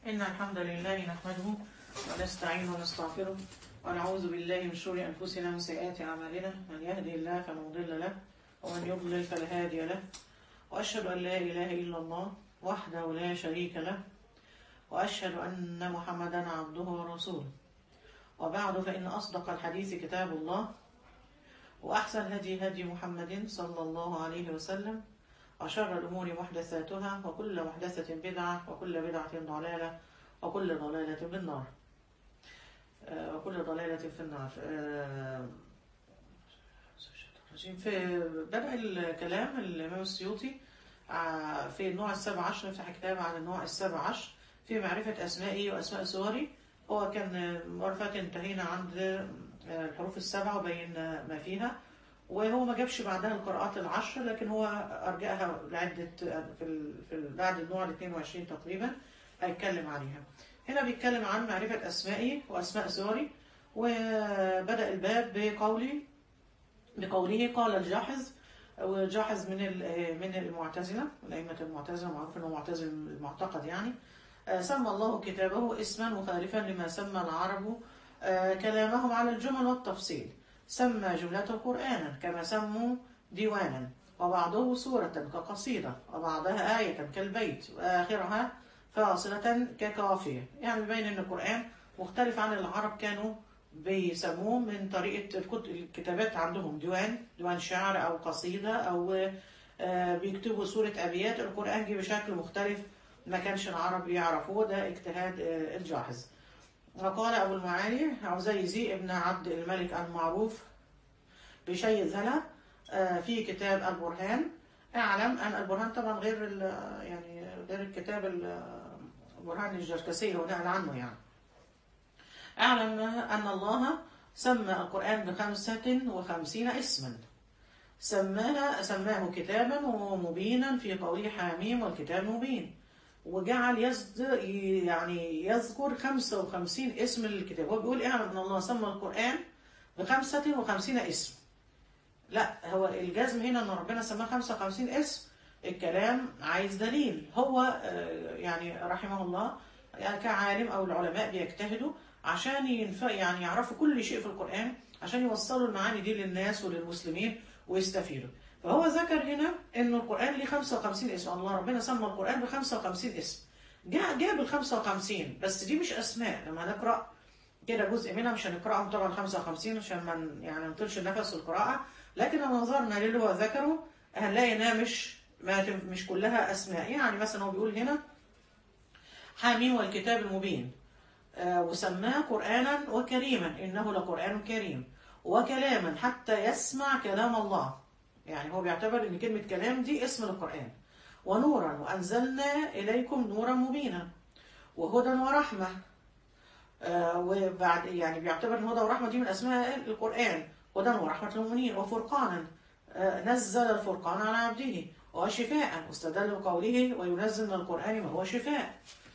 إن الحمد لله نحمده ونستعين ونستغفره ونعوذ بالله من شرور أنفسنا ومن سيئات أعمالنا من يهدي الله فلا مضل له ومن يضلل فلا هادي له وأشهد أن لا إله إلا الله وحده لا شريك له وأشهد أن محمدا عبده ورسوله وبعد فإن أصدق الحديث كتاب الله وأحسن هدي هدي محمد صلى الله عليه وسلم وشر الأمور محدثاتها وكل محدثة بدعة وكل بدعة ضلالة وكل ضلالة في النار آه، وكل ضلالة في النار آه، في بدأ الكلام الإمام السيوطي آه، في النوع السابع عشر نفتح كتاب عن النوع السابع عشر في معرفة أسمائي وأسماء سوري هو كان مرفات انتهينا عند آه، الحروف السبعة وبينا ما فيها وهو ما جابش بعدها القراءات العشر لكن هو أرجعها لعدة في, ال... في ال... بعد النوع ال 22 تقريبا هيتكلم عليها هنا بيتكلم عن معرفة أسمائي وأسماء سوري وبدأ الباب بقولي بقوله قال الجاحظ وجاحظ من ال- من المعتزلة من أئمة المعتزلة معروف أنه معتزل المعتقد يعني آه، سمى الله كتابه اسما مخالفا لما سمى العرب آه، كلامهم على الجمل والتفصيل سمى جملته قرآنا كما سموا ديوانا وبعضه سورة كقصيدة وبعضها آية كالبيت وآخرها فاصلة ككافية يعني بين أن القرآن مختلف عن العرب كانوا بيسموه من طريقة الكت- الكتابات عندهم ديوان ديوان شعر أو قصيدة أو آه، بيكتبوا سورة أبيات القرآن جه بشكل مختلف ما كانش العرب يعرفوه ده اجتهاد آه، الجاحظ وقال أبو المعالي عزيزي ابن عبد الملك المعروف بشيء ذلا آه، في كتاب البرهان اعلم أن البرهان طبعا غير ال- يعني غير الكتاب ال- البرهان الجركسي هو نقل عنه يعني اعلم أن الله سمى القرآن بخمسة وخمسين اسما سماها سماه كتابا ومبينا في قوله حاميم والكتاب مبين وجعل يزد يعني يذكر 55 اسم للكتاب هو بيقول اعلم ان الله سمى القرآن بخمسة وخمسين اسم لا هو الجزم هنا ان ربنا سماه 55 اسم الكلام عايز دليل هو آه، يعني رحمه الله يعني كعالم او العلماء بيجتهدوا عشان ينفع يعني يعرفوا كل شيء في القرآن عشان يوصلوا المعاني دي للناس وللمسلمين ويستفيدوا فهو ذكر هنا ان القرآن ليه 55 اسم الله ربنا سمى القرآن ب 55 اسم جاء جاب ال 55 بس دي مش اسماء لما نقرأ كده جزء منها مش هنقرأهم طبعا 55 عشان ما ن- يعني نطلش النفس القراءة لكن لو نظرنا للي هو ذكره هنلاقي انها مش ما تم- مش كلها اسماء يعني مثلا هو بيقول هنا حاميم والكتاب المبين آه، وسماه قرآنا وكريما إنه لقرآن كريم وكلاما حتى يسمع كلام الله يعني هو بيعتبر إن كلمة كلام دي اسم القرآن ونورا وأنزلنا إليكم نورا مبينا وهدى ورحمة آه، وبعد يعني بيعتبر ان هدى ورحمة دي من أسماء القرآن هدى ورحمة للمؤمنين وفرقانا آه، نزل الفرقان على عبده وشفاء واستدل بقوله وينزل من القرآن ما هو شفاء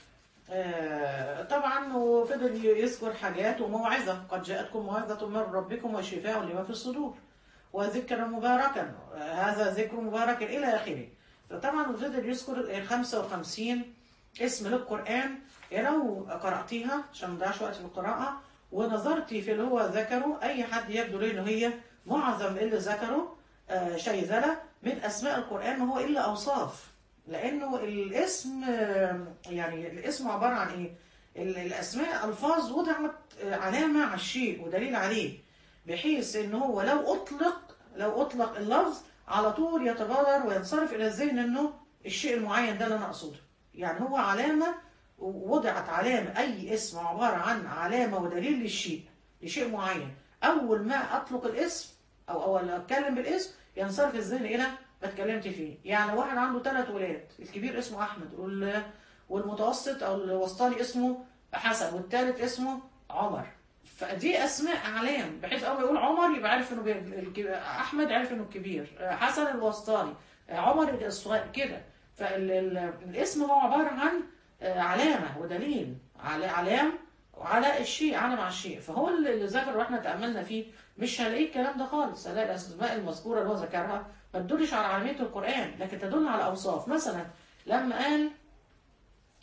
آه، طبعا وفضل يذكر حاجات وموعظة قد جاءتكم موعظة من ربكم وشفاء لما في الصدور وذكر مباركا آه، هذا ذكر مبارك إلى آخره فطبعا وفضل يذكر ال 55 اسم للقرآن لو قرأتيها عشان ما نضيعش وقت في القراءة ونظرتي في اللي هو ذكره أي حد يبدو له إن هي معظم اللي ذكره آه، شيء ذلا من أسماء القرآن ما هو إلا أوصاف لأنه الاسم آه، يعني الاسم عبارة عن إيه؟ ال- الأسماء ألفاظ وضعت آه، علامة على الشيء ودليل عليه بحيث إن هو لو أطلق لو أطلق اللفظ على طول يتبادر وينصرف إلى الذهن إنه الشيء المعين ده اللي أنا أقصده يعني هو علامة وضعت علامة أي اسم عبارة عن علامة ودليل للشيء لشيء معين أول ما أطلق الاسم أو أول ما أتكلم بالاسم ينصرف الذهن إلى ما اتكلمت فيه يعني واحد عنده ثلاث ولاد الكبير اسمه أحمد وال- والمتوسط أو الوسطاني اسمه حسن والثالث اسمه عمر فدي اسماء اعلام بحيث اول ما يقول عمر يبقى عارف انه بي... الك- احمد عارف انه الكبير حسن الوسطاني عمر الصغير كده فالاسم هو عباره عن علامه ودليل على علام على الشيء علم على الشيء فهو اللي ذكر واحنا تاملنا فيه مش هلاقي الكلام ده خالص هلاقي الاسماء المذكوره اللي هو ذكرها ما تدلش على علاميه القران لكن تدل على اوصاف مثلا لما قال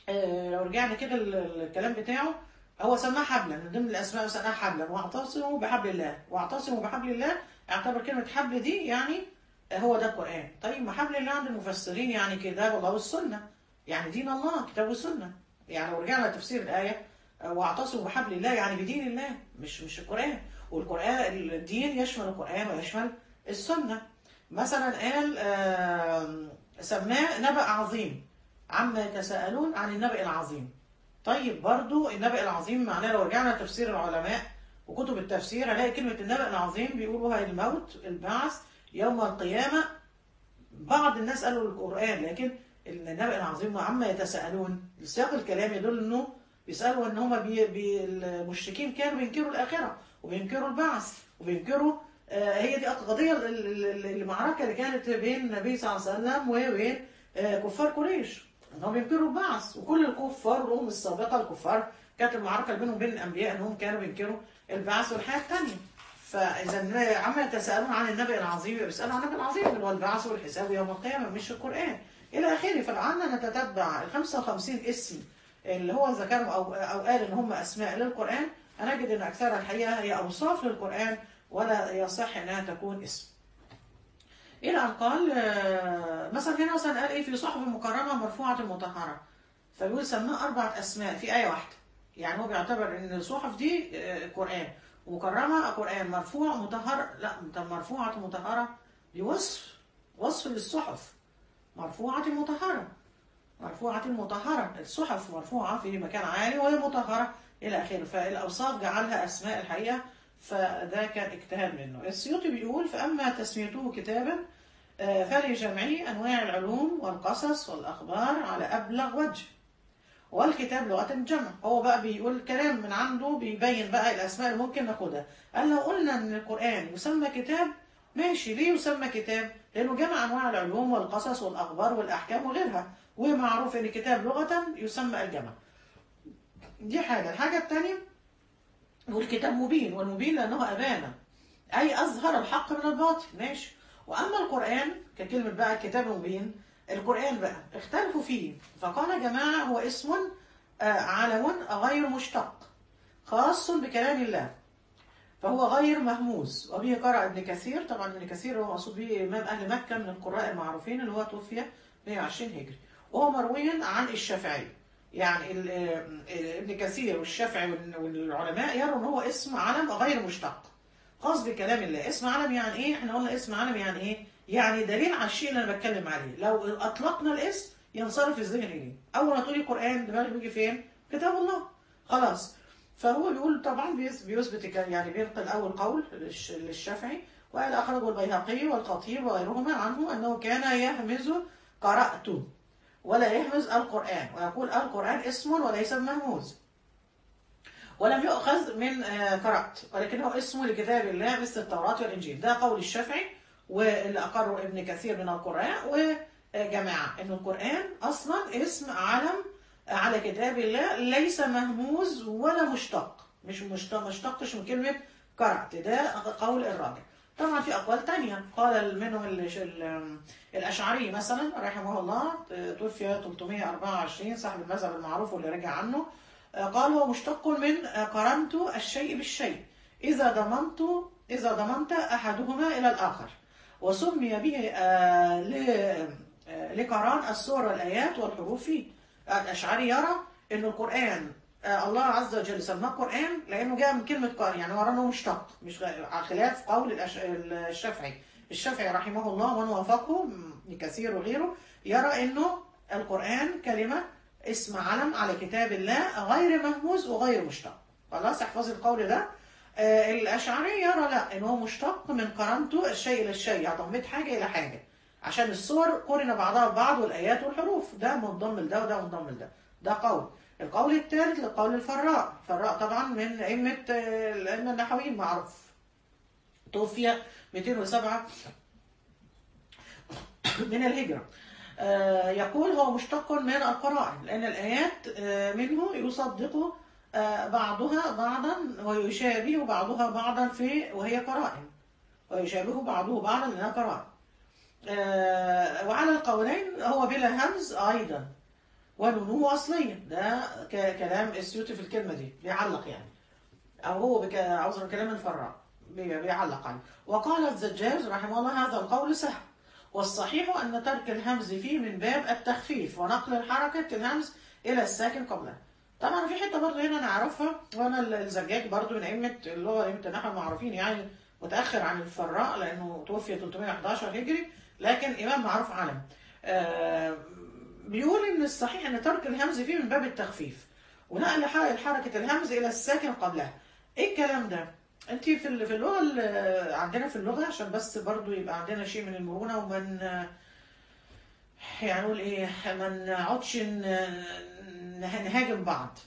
آه، لو رجعنا كده ال- ال- الكلام بتاعه هو سماه حبلا من ضمن الاسماء سماه حبلا واعتصموا بحبل الله واعتصموا بحبل الله اعتبر كلمه حبل دي يعني هو ده القران طيب ما حبل الله عند المفسرين يعني كتاب الله والسنه يعني دين الله كتاب والسنه يعني لو رجعنا لتفسير الايه آه، واعتصموا بحبل الله يعني بدين الله مش مش القران والقران الدين يشمل القران ويشمل السنه مثلا قال آم، سماه نبأ عظيم عما يتساءلون عن النبأ العظيم طيب برضو النبأ العظيم معناه لو رجعنا لتفسير العلماء وكتب التفسير هنلاقي كلمة النبأ العظيم بيقولوها الموت البعث يوم القيامة بعض الناس قالوا القرآن لكن النبأ العظيم عما يتساءلون سياق الكلام يدل انه بيسألوا ان هما بي بي المشركين كانوا بينكروا الآخرة وبينكروا البعث وبينكروا آه هي دي القضية ال- ال- ال- المعركة اللي كانت بين النبي صلى الله عليه وسلم وبين آه كفار قريش انهم بينكروا البعث وكل الكفار الأمم السابقة الكفار كانت المعركة اللي بينهم وبين الأنبياء انهم كانوا بينكروا البعث والحياة الثانية فإذا عما يتساءلون عن النبي العظيم يبقى بيسألوا عن النبي العظيم اللي هو البعث والحساب يوم القيامة مش القرآن إلى آخره فلعلنا نتتبع ال 55 اسم اللي هو ذكرهم أو أو قال إن هم أسماء للقرآن هنجد إن أكثرها الحقيقة هي أوصاف للقرآن ولا يصح إنها تكون اسم. إلى أن قال آه، مثلا هنا مثلا قال إيه في صحف مكرمة مرفوعة مطهرة فبيقول سماه أربعة أسماء في آية واحدة يعني هو بيعتبر إن الصحف دي آه، قرآن ومكرمة قرآن مرفوع مطهر لا طب مرفوعة مطهرة دي وصف وصف للصحف مرفوعة مطهرة مرفوعة مطهرة الصحف مرفوعة في مكان عالي وهي مطهرة إلى آخره فالأوصاف جعلها أسماء الحقيقة فده كان اجتهاد منه السيوطي بيقول فأما تسميته كتابا آه، فلجمعي أنواع العلوم والقصص والأخبار على أبلغ وجه والكتاب لغة الجمع هو بقى بيقول كلام من عنده بيبين بقى الأسماء اللي ممكن ناخدها قال لو قلنا إن القرآن يسمى كتاب ماشي ليه يسمى كتاب؟ لأنه جمع أنواع العلوم والقصص والأخبار والأحكام وغيرها ومعروف إن كتاب لغة يسمى الجمع دي حاجة الحاجة الثانية والكتاب مبين والمبين لأنه أبانة أي أظهر الحق من الباطل ماشي وأما القرآن ككلمة بقى الكتاب المبين القرآن بقى اختلفوا فيه فقال يا جماعة هو اسم آه، علم غير مشتق خاص بكلام الله فهو غير مهموز وبه قرأ ابن كثير طبعا ابن كثير هو مقصود به إمام أهل مكة من القراء المعروفين اللي هو توفي 120 هجري وهو مروي عن الشافعي يعني ال- آه، ابن كثير والشافعي وال- والعلماء يروا ان هو اسم علم غير مشتق خاص بكلام الله اسم علم يعني ايه احنا قلنا اسم علم يعني ايه يعني دليل على الشيء اللي انا بتكلم عليه لو اطلقنا الاسم ينصرف الذهن اليه اول ما تقولي قران دماغك بيجي فين كتاب الله خلاص فهو بيقول طبعا بيث- بيثبت الك- يعني بينقل اول قول للش- للشافعي وقال اخرجه البيهقي والخطيب وغيرهما عنه انه كان يهمز قرات ولا يهمز القران ويقول القران اسم وليس مهموز ولم يؤخذ من آه، قرأت ولكنه اسمه لكتاب الله مثل التوراة والإنجيل ده قول الشافعي واللي أقره ابن كثير من القراء وجماعة إن القرآن أصلا اسم علم على كتاب الله ليس مهموز ولا مشتق مش مشتق مشتقش من كلمة قرأت ده قول الراجل طبعا في أقوال تانية قال منهم ال- ال- الأشعري مثلا رحمه الله توفي 324 صاحب المذهب المعروف واللي رجع عنه قال هو مشتق من قرنت الشيء بالشيء إذا ضمنت إذا ضمنت أحدهما إلى الآخر وسمي به آه، ل- آه، لقران السور والآيات والحروف فيه الأشعري يرى أن القرآن آه، الله عز وجل سماه قرآن لأنه جاء من كلمة قرآن يعني وراه أنه مشتق مش غ- على خلاف قول الأش- الشافعي الشافعي رحمه الله ومن وافقه ابن كثير وغيره يرى أنه القرآن كلمة اسم علم على كتاب الله غير مهموز وغير مشتق خلاص احفظ القول ده آه الأشعري يرى لا إن هو مشتق من قرنته الشيء إلى الشيء يعني ضميت حاجة إلى حاجة عشان الصور قرن بعضها ببعض والآيات والحروف ده منضم لده وده منضم لده ده قول القول الثالث لقول الفراء الفراء طبعا من أئمة آه، الأئمة النحويين معروف توفي 207 من الهجرة آه، يقول هو مشتق من القرائن لأن الآيات آه، منه يصدق آه، بعضها بعضا ويشابه بعضها بعضا في وهي قرائن ويشابه بعضه بعضا لأنها قرائن آه، وعلى القولين هو بلا همز أيضا ونونه أصلية ده ك- كلام السيوطي في الكلمة دي بيعلق يعني أو هو بك... عذر كلام الفراء بي- بيعلق عليه وقال الزجاج رحمه الله هذا القول سهل والصحيح أن ترك الهمز فيه من باب التخفيف ونقل الحركة الهمز إلى الساكن قبله طبعا في حتة برضه هنا نعرفها وأنا ال- الزجاج برضه من أئمة اللي هو أئمة النحو المعروفين يعني متأخر عن الفراء لأنه توفي 311 هجري لكن إمام معروف عالم آه بيقول إن الصحيح أن ترك الهمز فيه من باب التخفيف ونقل ح- حركة الهمز إلى الساكن قبلها إيه الكلام ده؟ انت في ال- في اللغه ال- عندنا في اللغه عشان بس برضو يبقى عندنا شيء من المرونه ومن يعني نقول ايه ما نقعدش ن- نه- نهاجم بعض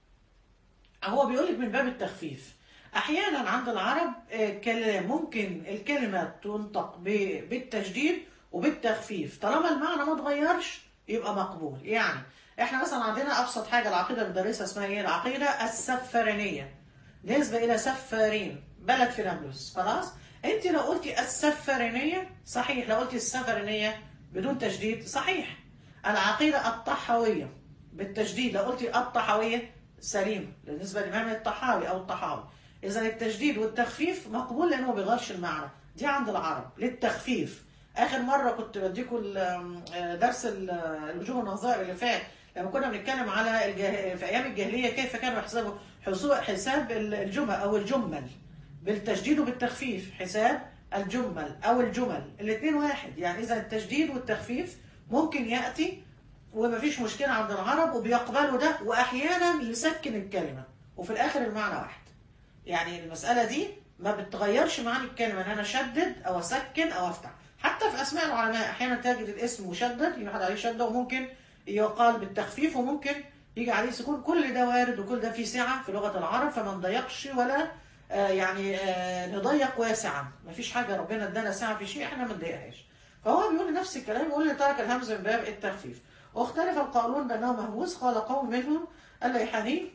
هو بيقول لك من باب التخفيف احيانا عند العرب آه، كلام ممكن الكلمه تنطق ب- بالتشديد وبالتخفيف طالما المعنى ما اتغيرش يبقى مقبول يعني احنا مثلا عندنا ابسط حاجه العقيده بندرسها اسمها ايه العقيده السفرانيه نسبة إلى سفارين بلد في نابلس خلاص أنت لو قلتي السفرانية صحيح لو قلتي السفرانية بدون تشديد صحيح العقيدة الطحاوية بالتشديد لو قلتي الطحاوية سليم بالنسبة للإمام الطحاوي أو الطحاوي إذا التشديد والتخفيف مقبول لأنه ما بيغيرش المعنى دي عند العرب للتخفيف آخر مرة كنت بديكم ال- درس ال- الوجوه والنظائر اللي فات لما كنا بنتكلم على الجاه... في أيام الجاهلية كيف كانوا يحسبوا حسو- حساب الجمل أو الجمل بالتشديد وبالتخفيف حساب الجمل أو الجمل الاثنين واحد يعني إذا التشديد والتخفيف ممكن يأتي ومفيش مشكلة عند العرب وبيقبلوا ده وأحيانا يسكن الكلمة وفي الآخر المعنى واحد يعني المسألة دي ما بتغيرش معنى الكلمة ان انا اشدد او اسكن او افتح حتى في اسماء العلماء احيانا تجد الاسم مشدد يحط عليه شدة وممكن يقال بالتخفيف وممكن يجي عليه سكون كل ده وارد وكل ده فيه سعة في لغة العرب فما نضيقش ولا آه يعني آه نضيق واسعا ما فيش حاجة ربنا ادانا سعة في شيء احنا ما نضيقهاش فهو بيقول نفس الكلام يقول لي ترك الهمز من باب التخفيف واختلف القائلون بانه مهووس قال قوم منهم الليحاني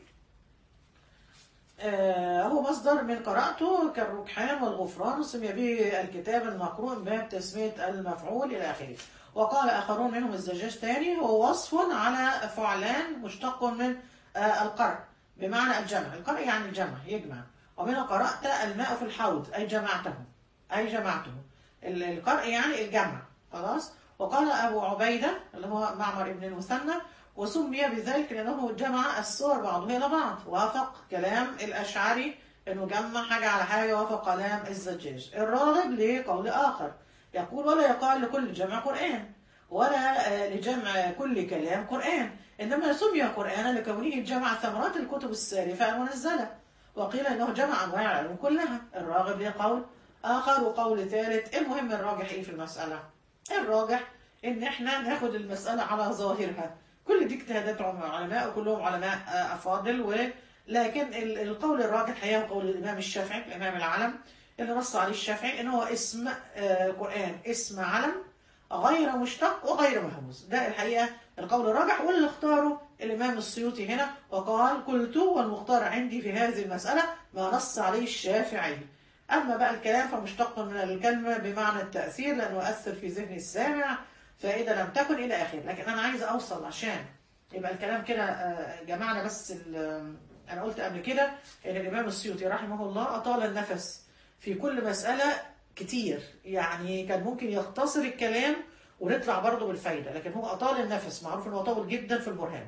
آه، هو مصدر من قرأته كالركحان والغفران وسمي به الكتاب المقروء من باب تسمية المفعول إلى آخره وقال آخرون منهم الزجاج تاني هو وصف على فعلان مشتق من آه، القرء بمعنى الجمع القرء يعني الجمع يجمع ومن قرأت الماء في الحوض أي جمعته أي جمعته ال- القرء يعني الجمع خلاص وقال أبو عبيدة اللي هو معمر ابن المثنى وسمي بذلك لأنه جمع الصور بعضها إلى بعض وافق كلام الأشعري إنه جمع حاجة على حاجة وافق كلام الزجاج الراغب لقول آخر يقول ولا يقال لكل جمع قرآن ولا آه، لجمع كل كلام قرآن إنما سمي قرآنا لكونه جمع ثمرات الكتب السالفة المنزلة وقيل إنه جمع أنواع العلوم كلها الراغب لقول آخر وقول ثالث المهم الراجح إيه في المسألة الراجح إن إحنا ناخد المسألة على ظاهرها كل دي اجتهادات علماء وكلهم علماء آه، أفاضل ولكن ال- القول الراجح هي قول الإمام الشافعي الإمام العلم اللي نص عليه الشافعي إن هو اسم آه، قرآن اسم علم غير مشتق وغير مهموس ده الحقيقة القول الراجح واللي اختاره الإمام السيوطي هنا وقال قلت والمختار عندي في هذه المسألة ما نص عليه الشافعي أما بقى الكلام فمشتق من الكلمة بمعنى التأثير لأنه يؤثر في ذهن السامع فإذا لم تكن إلى آخره لكن أنا عايز أوصل عشان يبقى الكلام كده آه، جمعنا بس ال- أنا قلت قبل كده إن الإمام السيوطي رحمه الله أطال النفس في كل مسألة كتير يعني كان ممكن يختصر الكلام ونطلع برضه بالفايدة لكن هو أطال النفس معروف إنه طول جدا في البرهان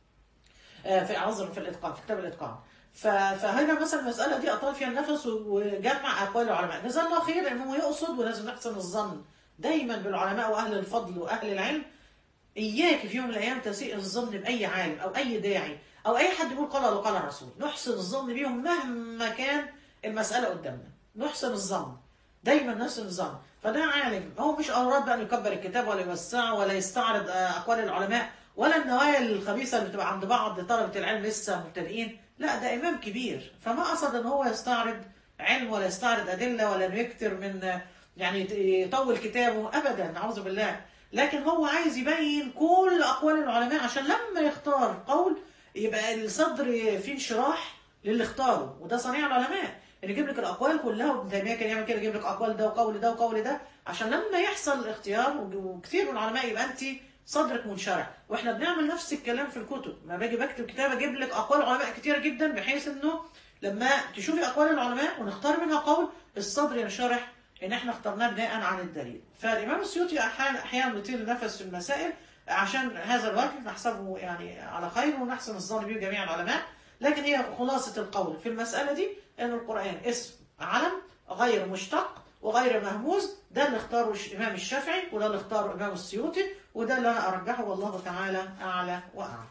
آه، في عذر في الإتقان في كتاب الإتقان ف- فهنا مثلا المسألة دي أطال فيها النفس وجمع أقوال العلماء جزاه الله خير إنه يقصد ولازم نحسن الظن دايما بالعلماء وأهل الفضل وأهل العلم إياك في يوم من الأيام تسيء الظن بأي عالم أو أي داعي أو أي حد يقول قال الله قال الرسول نحسن الظن بيهم مهما كان المسألة قدامنا نحسن الظن دايما نحسن الظن فده عالم هو مش أراد بقى أن يكبر الكتاب ولا يوسعه ولا يستعرض آه، أقوال العلماء ولا النوايا الخبيثة اللي بتبقى عند بعض طلبة العلم لسه مبتدئين لا ده إمام كبير فما قصد أن هو يستعرض علم ولا يستعرض أدلة ولا إنه يكتر من آه، يعني يطول كتابه أبدا أعوذ بالله لكن هو عايز يبين كل أقوال العلماء عشان لما يختار قول يبقى الصدر فيه انشراح للي اختاره وده صنيع العلماء ان يجيب لك الاقوال كلها وابن تيميه كان يعمل كده يجيب لك اقوال ده وقول ده وقول ده عشان لما يحصل اختيار وكثير من العلماء يبقى انت صدرك منشرح واحنا بنعمل نفس الكلام في الكتب ما باجي بكتب كتاب اجيب لك اقوال علماء كتيره جدا بحيث انه لما تشوفي اقوال العلماء ونختار منها قول الصدر ينشرح ان احنا اخترناه بناء عن الدليل فالامام السيوطي احيانا احيانا بيطيل النفس في المسائل عشان هذا الوجه نحسبه يعني على خير ونحسن الظن به جميع العلماء لكن هي خلاصة القول في المسألة دي أن القرآن اسم علم غير مشتق وغير مهموز ده اللي اختاره الإمام الشافعي وده اللي اختاره الإمام السيوطي وده اللي أنا أرجحه والله تعالى أعلى وأعلى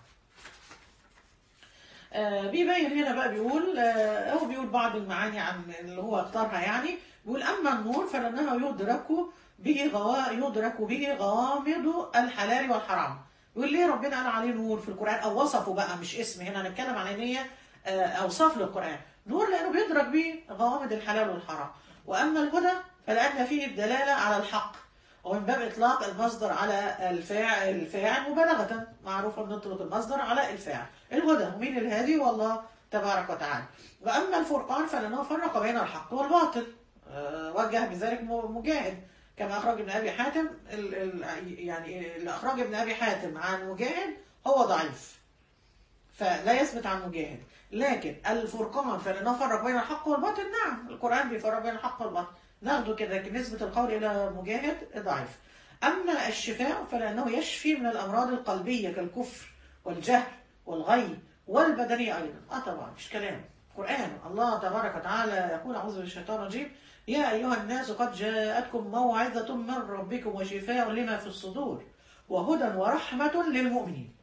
آه بيبين هنا بقى بيقول آه هو بيقول بعض المعاني عن اللي هو اختارها يعني بيقول أما النور فلأنه يدرك به غوا يدرك به غوامض الحلال والحرام يقول ليه ربنا قال عليه نور في القرآن أو وصفه بقى مش اسم هنا هنتكلم عن ان هي آه أوصاف للقرآن نور لأنه بيدرك به غوامض الحلال والحرام وأما الهدى فلأن فيه الدلالة على الحق ومن باب إطلاق المصدر على الفاعل الفاعل مبالغة معروف أن نطلق المصدر على الفاعل الهدى ومين الهادي والله تبارك وتعالى وأما الفرقان فلأنه فرق بين الحق والباطل أه وجه بذلك مجاهد كما أخرج ابن أبي حاتم ال ال يعني اللي أخرج ابن أبي حاتم عن مجاهد هو ضعيف فلا يثبت عن مجاهد لكن الفرقان فلأنه فرق بين الحق والباطل نعم القرآن بيفرق بين الحق والباطل ناخده كده لكن نسبة القول إلى مجاهد ضعيف أما الشفاء فلأنه يشفي من الأمراض القلبية كالكفر والجهل والغي والبدنية أيضا آه طبعا مش كلام قرآن الله تبارك وتعالى يقول أعوذ بالله الشيطان الرجيم يا أيها الناس قد جاءتكم موعظة من ربكم وشفاء لما في الصدور وهدى ورحمة للمؤمنين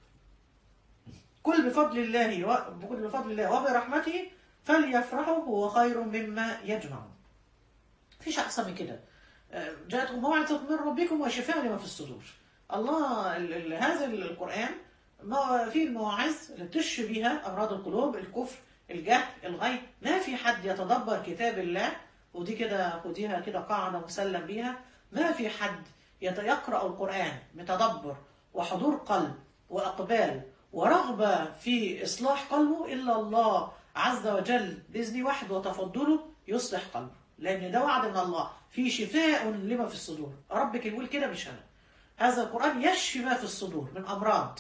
كل بفضل الله و... بفضل الله وبرحمته فليفرحوا هو خير مما يجمعون فيش أحسن من كده جاءتكم موعظة من ربكم وشفاء لما في الصدور الله ال ال هذا القرآن ما في المواعظ اللي بتشفي بها أمراض القلوب الكفر الجهل الغي ما في حد يتدبر كتاب الله ودي كده خديها كده قاعدة مسلم بيها ما في حد يقرأ القرآن بتدبر وحضور قلب وأقبال ورغبة في إصلاح قلبه إلا الله عز وجل بإذن وحده وتفضله يصلح قلبه لأن ده وعد من الله في شفاء لما في الصدور ربك يقول كده مش أنا هذا القرآن يشفي ما في الصدور من أمراض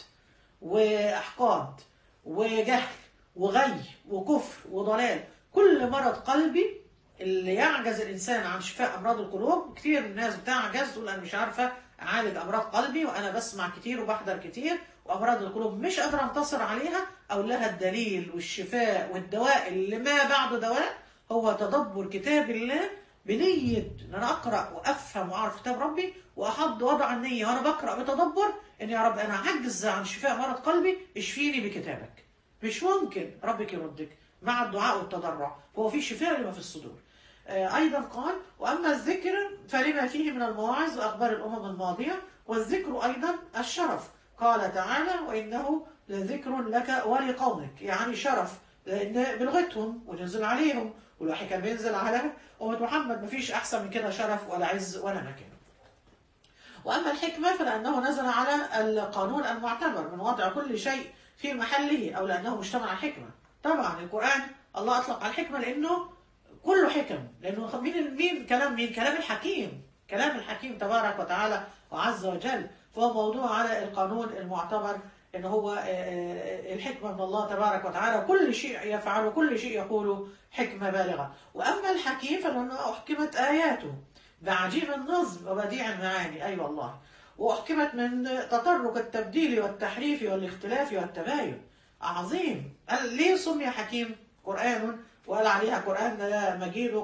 وأحقاد وجهل وغي وكفر وضلال كل مرض قلبي اللي يعجز الإنسان عن شفاء أمراض القلوب كتير من الناس بتعجز تقول أنا مش عارفة أعالج أمراض قلبي وأنا بسمع كتير وبحضر كتير وأمراض القلوب مش قادرة أنتصر عليها أو لها الدليل والشفاء والدواء اللي ما بعده دواء هو تدبر كتاب الله بنية ان انا اقرا وافهم واعرف كتاب ربي واحض وضع النية وانا بقرا بتدبر ان يا رب انا عجز عن شفاء مرض قلبي اشفيني بكتابك مش ممكن ربك يردك مع الدعاء والتضرع هو في شفاء لما في الصدور آه ايضا قال واما الذكر فلما فيه من المواعظ واخبار الامم الماضيه والذكر ايضا الشرف قال تعالى وانه لذكر لك ولقومك يعني شرف لان بلغتهم وننزل عليهم والوحي كان بينزل على أمة محمد مفيش أحسن من كده شرف ولا عز ولا مكان وأما الحكمة فلأنه نزل على القانون المعتبر من وضع كل شيء في محله أو لأنه مجتمع على الحكمة طبعا القرآن الله أطلق على الحكمة لأنه كله حكم لأنه مين مين كلام مين كلام الحكيم كلام الحكيم تبارك وتعالى وعز وجل فهو موضوع على القانون المعتبر ان هو الحكمه من الله تبارك وتعالى كل شيء يفعله كل شيء يقوله حكمه بالغه واما الحكيم فلانه احكمت اياته بعجيب النظم وبديع المعاني اي أيوة والله واحكمت من تطرق التبديل والتحريف والاختلاف والتباين عظيم قال ليه سمي حكيم قران وقال عليها قران مجيد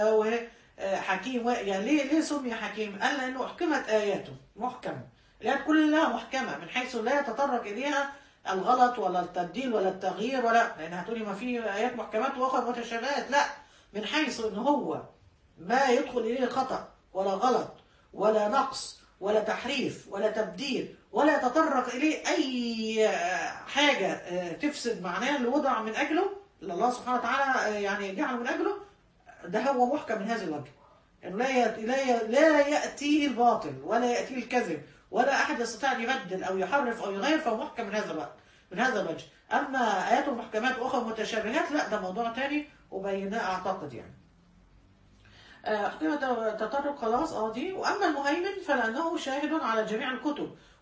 وحكيم يعني ليه ليه سمي حكيم قال لانه احكمت اياته محكم الآيات كلها محكمة من حيث لا يتطرق إليها الغلط ولا التبديل ولا التغيير ولا لأن هتقولي ما في آيات محكمات وأخرى متشابهات لا من حيث إن هو ما يدخل إليه خطأ ولا غلط ولا نقص ولا تحريف ولا تبديل ولا يتطرق إليه أي حاجة تفسد معناه اللي وضع من أجله اللي الله سبحانه وتعالى يعني جعله من أجله ده هو محكم من هذا الوجه يعني لا لا لا يأتيه الباطل ولا يأتيه الكذب ولا أحد يستطيع أن يبدل أو يحرف أو يغير فهو محكم من هذا الوقت من هذا الوجه أما آيات المحكمات أخرى متشابهات لا ده موضوع تاني وبيناه أعتقد يعني حكمة تطرق خلاص اه دي وأما المهيمن فلأنه شاهد على جميع الكتب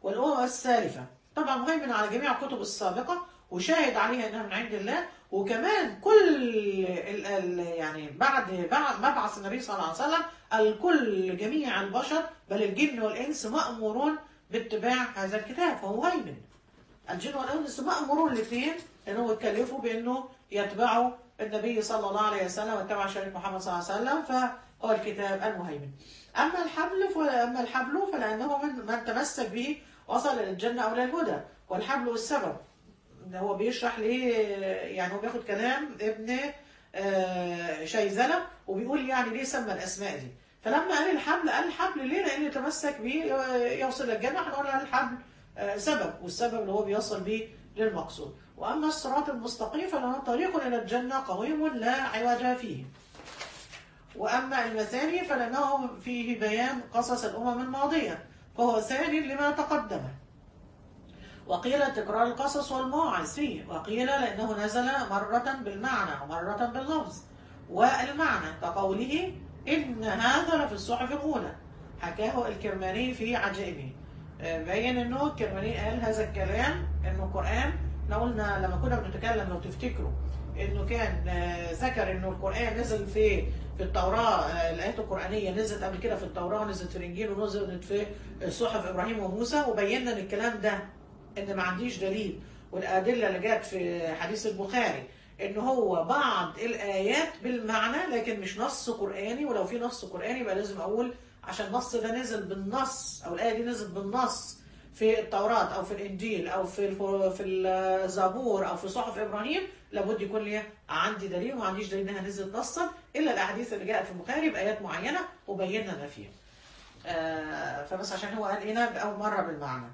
والأمم السالفة طبعا مهيمن على جميع الكتب السابقة وشاهد عليها انها من عند الله وكمان كل ال ال يعني بعد بعد مبعث النبي صلى الله عليه وسلم الكل جميع البشر بل الجن والانس مامورون باتباع هذا الكتاب فهو مهيمن الجن والانس مامورون الاثنين انهم يتكلفوا بانه يتبعوا النبي صلى الله عليه وسلم ويتبع شريعه محمد صلى الله عليه وسلم فهو الكتاب المهيمن اما الحبل فاما الحبل فلانه من من تمسك به وصل الى الجنه او الى الهدى والحبل السبب ده هو بيشرح ليه يعني هو بياخد كلام ابن آه، شيزلة وبيقول يعني ليه سمى الأسماء دي فلما قال الحبل قال الحبل ليه لأن يتمسك به يوصل للجنة هنقول على الحبل آه، سبب والسبب اللي هو بيوصل به للمقصود وأما الصراط المستقيم فله طريق إلى الجنة قويم لا عوج فيه وأما المثاني فلأنه فيه بيان قصص الأمم الماضية فهو ثاني لما تقدمه وقيل تكرار القصص والمواعظ فيه وقيل لأنه نزل مرة بالمعنى ومرة باللفظ والمعنى كقوله إن هذا لفي الصحف الأولى حكاه الكرماني في عجائبه آه، بين انه الكرماني قال هذا الكلام انه القرآن احنا قلنا لما كنا بنتكلم لو تفتكروا انه كان آه، ذكر انه القرآن نزل في في التوراة آه، الآيات القرآنية نزلت قبل كده في التوراة ونزلت في الإنجيل ونزلت في صحف إبراهيم وموسى وبينا ان الكلام ده ان ما عنديش دليل والادله اللي جت في حديث البخاري ان هو بعض الايات بالمعنى لكن مش نص قراني ولو في نص قراني يبقى لازم اقول عشان النص ده نزل بالنص او الايه دي نزلت بالنص في التوراة او في الانجيل او في الف- في الزبور او في صحف ابراهيم لابد يكون لي عندي دليل وما عنديش دليل انها نزلت نصا الا الاحاديث اللي جاءت في البخاري بايات معينه وبينا ما فيها. آه فبس عشان هو قال هنا اول مره بالمعنى.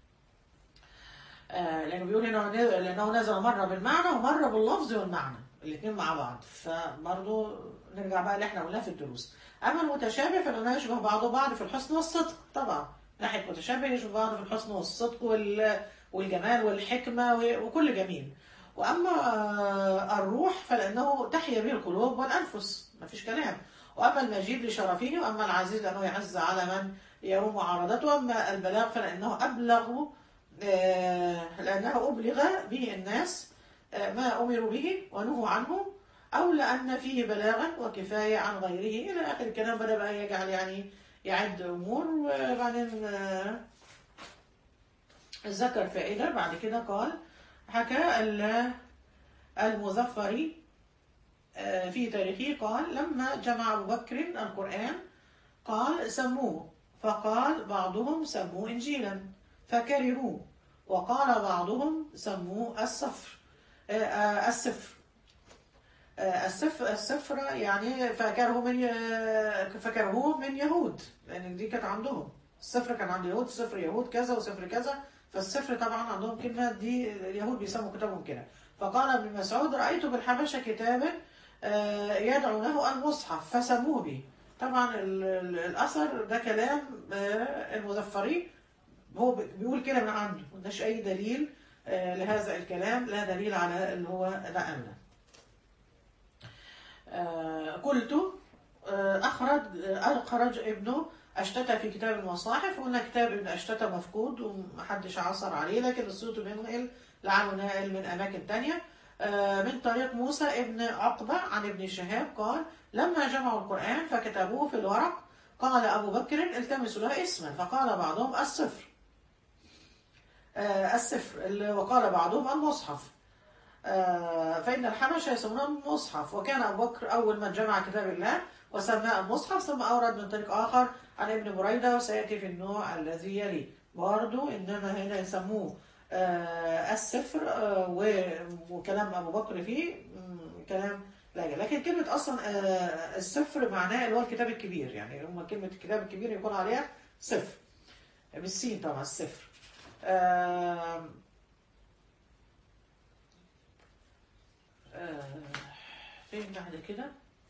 آه، لانه بيقول هنا ن- لانه نزل مره بالمعنى ومره باللفظ والمعنى الاثنين مع بعض فبرضه نرجع بقى اللي احنا قلناه في الدروس اما المتشابه فلانه يشبه بعضه بعض في الحسن والصدق طبعا ناحيه متشابه يشبه بعضه في الحسن والصدق وال- والجمال والحكمه و- وكل جميل واما آه، الروح فلانه تحيا به القلوب والانفس ما فيش كلام واما المجيد لشرفه واما العزيز لانه يعز على من يروم معارضته واما البلاغ فلانه ابلغ آه، لأنه أبلغ به الناس آه، ما أمروا به ونهوا عنه أو لأن فيه بلاغا وكفاية عن غيره إلى آخر الكلام بدأ بقى يجعل يعني يعد أمور وبعدين آه، ذكر فائدة بعد كده قال حكى ال- المظفري آه، في تاريخه قال لما جمع أبو بكر القرآن قال سموه فقال بعضهم سموه إنجيلا فكرهوه وقال بعضهم سموه الصفر آه، آه، السفر آه، السفر السفر يعني فكرهوه من آه، فكرهوه من يهود لأن دي كانت عندهم السفر كان عند اليهود سفر يهود كذا وسفر كذا فالسفر طبعا عندهم كلمة دي اليهود بيسموا كتابهم كده فقال ابن مسعود رأيت بالحبشة كتابا آه، يدعونه المصحف فسموه به طبعا ال- ال- الأثر ده كلام آه، المظفري هو بيقول كده من عنده ملناش أي دليل آه، لهذا الكلام لا دليل على اللي هو نقلنا آه، قلت آه، أخرج آه، أخرج ابنه أشتت في كتاب المصاحف وقلنا كتاب ابن أشتت مفقود ومحدش عثر عليه لكن الصوت بينقل لعله ناقل من أماكن تانية آه، من طريق موسى ابن عقبة عن ابن شهاب قال لما جمعوا القرآن فكتبوه في الورق قال أبو بكر التمسوا له اسما فقال بعضهم الصفر آه، السفر اللي- وقال بعضهم المصحف آه، فإن الحبشة يسمونه المصحف وكان أبو بكر أول من جمع كتاب الله وسماه المصحف ثم أورد من طريق آخر عن ابن بريدة وسيأتي في النوع الذي يليه برضو إنما هنا يسموه آه، السفر آه، و- وكلام أبو بكر فيه مم، كلام لا يجوز. لكن كلمة أصلا آه، السفر معناه اللي هو الكتاب الكبير يعني هم كلمة الكتاب الكبير يكون عليها سفر بالسين طبعا السفر آم، آه، فين بعد كده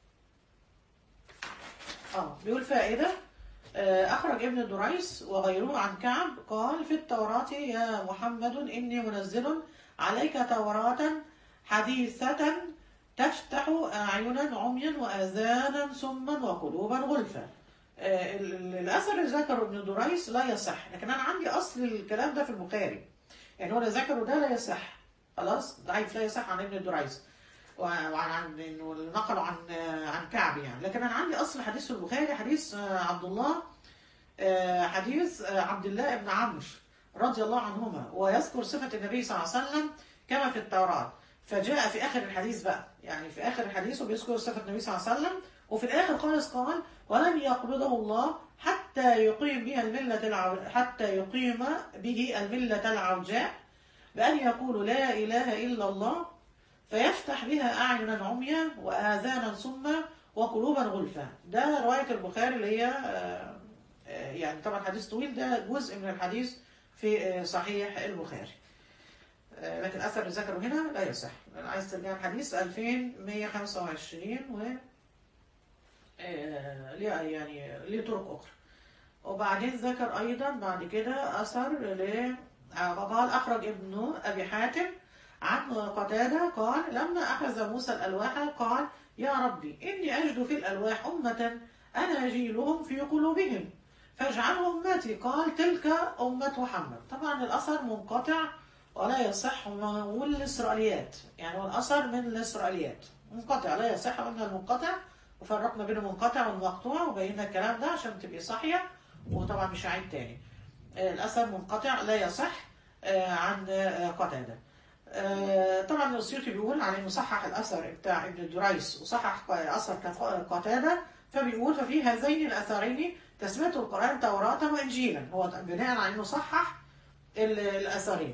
اه بيقول فائدة آه، أخرج ابن دريس وغيره عن كعب قال في التوراة يا محمد إني منزل عليك توراة حديثة تفتح أعينا عميا وآذانا سما وقلوبا غلفا آه، ال- ال- الاثر اللي ذكره ابن دريس لا يصح لكن انا عندي اصل الكلام ده في البخاري يعني هو اللي ذكره ده لا يصح خلاص ضعيف لا يصح عن ابن دريس و- وعن عن انه اللي نقله عن آه، عن كعب يعني لكن انا عندي اصل حديث في البخاري حديث آه، عبد الله آه، حديث آه، عبد الله بن عمرو رضي الله عنهما ويذكر صفة النبي صلى الله عليه وسلم كما في التوراة فجاء في آخر الحديث بقى يعني في آخر الحديث وبيذكر صفة النبي صلى الله عليه وسلم وفي الآخر خالص قال ولن يقبضه الله حتى يقيم به الملة العو... حتى يقيم به الملة العوجاء بأن يقول لا إله إلا الله فيفتح بها أعينا عميا وآذانا صما وقلوبا غلفا ده رواية البخاري اللي هي آه، آه، يعني طبعا حديث طويل ده جزء من الحديث في آه، صحيح البخاري آه، لكن أثر اللي ذكره هنا لا يصح أنا عايز ترجع الحديث 2125 و آه، ليه يعني ليه طرق أخرى وبعدين ذكر أيضا بعد كده أثر ل آه، قال أخرج ابن أبي حاتم عن قتادة قال لما أخذ موسى الألواح قال يا ربي إني أجد في الألواح أمة أنا جيلهم في قلوبهم فاجعله أمتي قال تلك أمة محمد طبعا الأثر منقطع ولا يصح والإسرائيليات يعني هو الأثر من الإسرائيليات منقطع لا يصح قلنا المنقطع وفرقنا بين المنقطع والمقطوع وبينا الكلام ده عشان تبقي صاحية وطبعا مش هعيد تاني آه، الأثر منقطع لا يصح آه، عن آه، قتادة آه، طبعا السيوطي بيقول عن انه صحح الاثر بتاع ابن دريس وصحح اثر كف- قتاده فبيقول ففي هذين الاثرين تسميه القران توراة وانجيلا هو بناء على انه صحح ال- الاثرين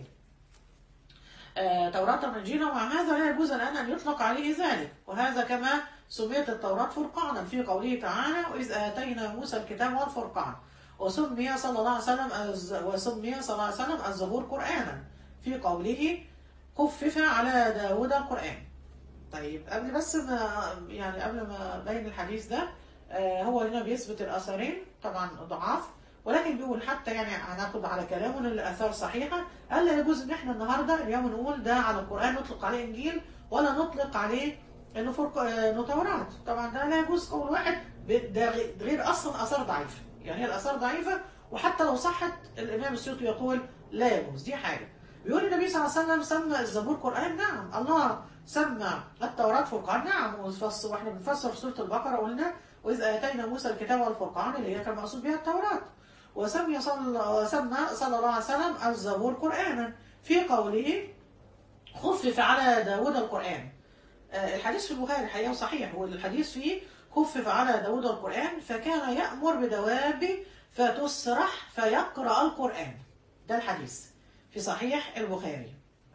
آه، توراة وانجيلا ومع هذا لا يجوز الان ان يطلق عليه ذلك وهذا كما سميت التوراة فرقانا في قوله تعالى واذ اتينا موسى الكتاب والفرقان وسمي صلى الله عليه وسلم الز- وسمي صلى الله عليه وسلم الزبور قرانا في قوله خفف على داود القرآن طيب قبل بس ما يعني قبل ما بين الحديث ده آه، هو هنا بيثبت الأثرين طبعا ضعاف ولكن بيقول حتى يعني هناخد على كلامه ان الآثار صحيحة قال لا يجوز ان احنا النهارده اليوم نقول ده على القرآن نطلق عليه إنجيل ولا نطلق عليه انه فرق آه، انه توراة طبعا ده لا يجوز قول واحد ب- ده غي- غير اصلا آثار ضعيفة يعني هي الآثار ضعيفة وحتى لو صحت الإمام السيوطي يقول لا يجوز دي حاجة بيقول النبي صلى الله عليه وسلم سمى الزبور قرآن نعم الله سمى التوراة فرقان نعم وفص- واحنا بنفسر في سورة البقرة قلنا وإذ آتينا موسى الكتاب والفرقان اللي هي كان مقصود بها التوراة وسمي صلى وسمى صلى الله عليه وسلم الزبور قرآنا في قوله خفف على داود القرآن آه، الحديث في البخاري الحقيقة صحيح والحديث فيه خفف على داود القرآن فكان يأمر بدواب فتسرح فيقرأ القرآن ده الحديث في صحيح البخاري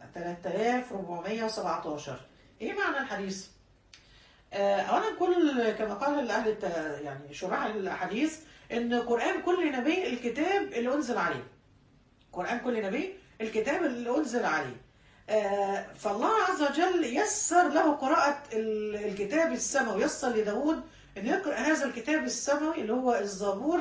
3417 ايه معنى الحديث؟ آه، اولا كل كما قال اهل الت- يعني شراح الحديث ان قران كل نبي الكتاب اللي انزل عليه قران كل نبي الكتاب اللي انزل عليه آه، فالله عز وجل يسر له قراءة ال- الكتاب السماوي يسر لداود أن يقرأ هذا الكتاب السماوي اللي هو الزبور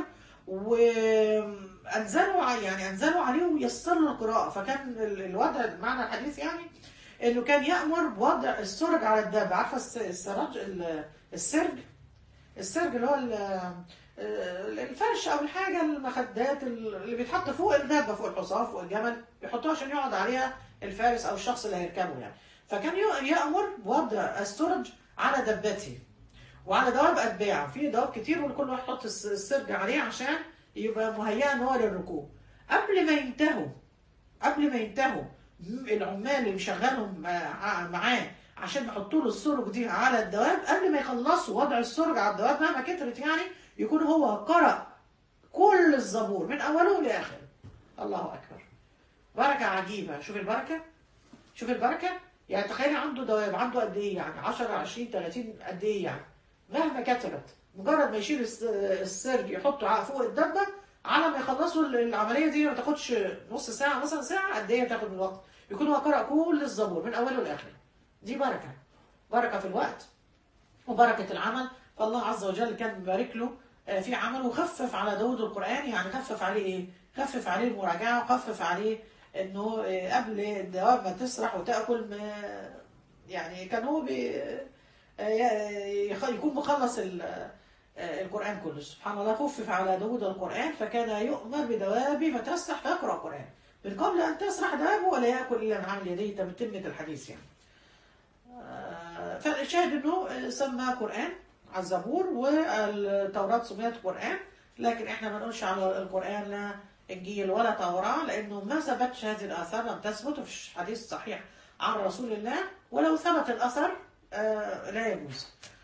وأنزلوا ع- يعني أنزلوا عليه ويسر له القراءة فكان ال- الوضع معنى الحديث يعني إنه كان يأمر بوضع السرج على الدابة عارفة الس- السرج ال- السرج السرج اللي هو ال- الفرش او الحاجه المخدات اللي بيتحط فوق الدابه فوق الحصان فوق الجمل بيحطوها عشان يقعد عليها الفارس او الشخص اللي هيركبه يعني فكان ي- يامر بوضع السرج على دبته وعلى دواب اتباعه في دواب كتير وكل واحد يحط الس- السرج عليه عشان يبقى مهيئا ان هو للركوب قبل ما ينتهوا قبل ما ينتهوا العمال اللي مشغلهم مع- معاه عشان يحطوا له السرج دي على الدواب قبل ما يخلصوا وضع السرج على الدواب مهما كترت يعني يكون هو قرأ كل الزبور من اوله لاخره الله اكبر بركه عجيبه شوف البركه شوف البركه يعني تخيل عنده دواب عنده قد ايه يعني 10 20 30 قد ايه يعني مهما كترت مجرد ما يشيل الس- السرج يحطه ع- فوق الدبه على ما يخلصوا ال- العمليه دي ما تاخدش نص ساعه مثلا ساعه قد ايه تاخد من الوقت يكون هو قرأ كل الزبور من اوله لاخره دي بركه بركه في الوقت وبركه العمل فالله عز وجل كان مبارك له آه، في عمل وخفف على داود القرآن يعني خفف عليه ايه؟ خفف عليه المراجعة وخفف عليه انه آه، قبل الدواب ما تسرح وتاكل ما يعني كان هو بي آه، يخ- يكون مخلص ال- آه، القرآن كله سبحان الله خفف على داود القرآن فكان يؤمر بدوابه فتسرح فيقرأ القرآن من قبل أن تسرح دابه ولا يأكل إلا من عمل يديه ده من تمة الحديث يعني آه، فالشاهد انه آه، سمى قرآن على الزبور والتوراة سميت قرآن لكن احنا ما نقولش على القرآن لا انجيل ولا توراة لانه ما ثبتش هذه الاثار لم تثبت في حديث صحيح عن رسول الله ولو ثبت الاثر آه، لا يجوز